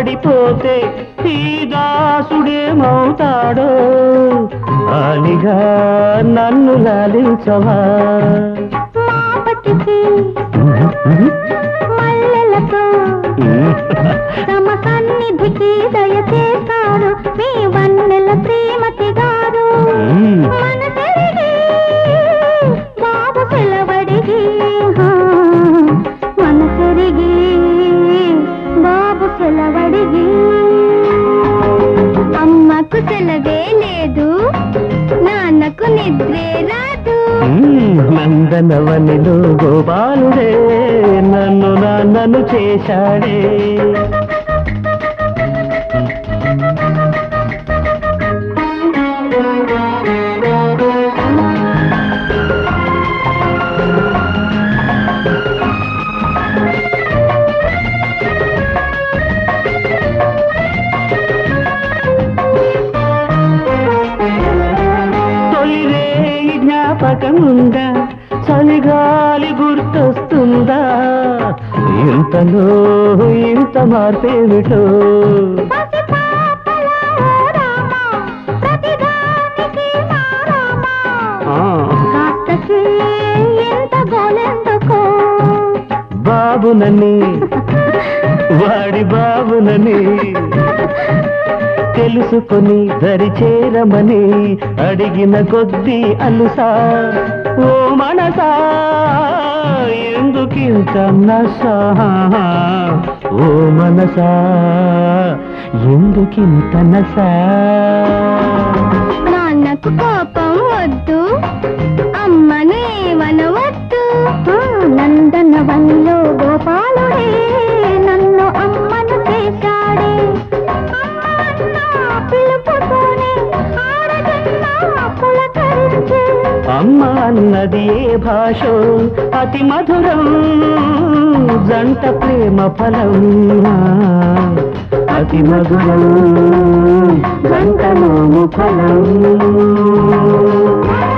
పడిపోతే ఈ దాసుడేమవుతాడో ఆలిగా నన్ను లాలించవా మాపటికి మల్లెలతో తమ సన్నిధికి దయచేస్తారు మీ వన్నెల శ్రీమతి గారు మ్మ్. మనసెరిగి బాబు సెలవడిగి హా, మనసెరిగి బాబు సెలవడిగి అమ్మకు సెలవే లేదు నాన్నకు నిద్రే రాదు మ్మ్. నందనవనిలో గోపాలుడే నన్ను నాన్నను చేశాడే తొలిరే జ్ఞాపకముందా చలిగాలి గుర్తొస్తుందా ఇంతలో ఇంత మార్పేమిటో పసి పాపలా ఓ రామా, ప్రతిదానికి మా రామా. ఆ, కాస్తకి ఎంత గోలెందుకో బాబునని వాడి బాబునని తెలుసుకొని దరి చేరమని అడిగిన కొద్దీ అలుసా ఓ మనసా ఎందుకింత నసా ఓ మనసా ఎందుకింత నసా నాన్నకు కోపం వద్దు అమ్మను ఏమనవద్దు ఆ, నందనవనిలో గోపాలుడే నన్ను అమ్మను చేశాడే అమ్మ అన్న పిలుపుతోనే ఆరజన్మ పులకరించే అమ్మ అన్నది ఏ భాషో అతి మధురం జంట ప్రేమ ఫలం అతి మధురం జంట నోము ఫలం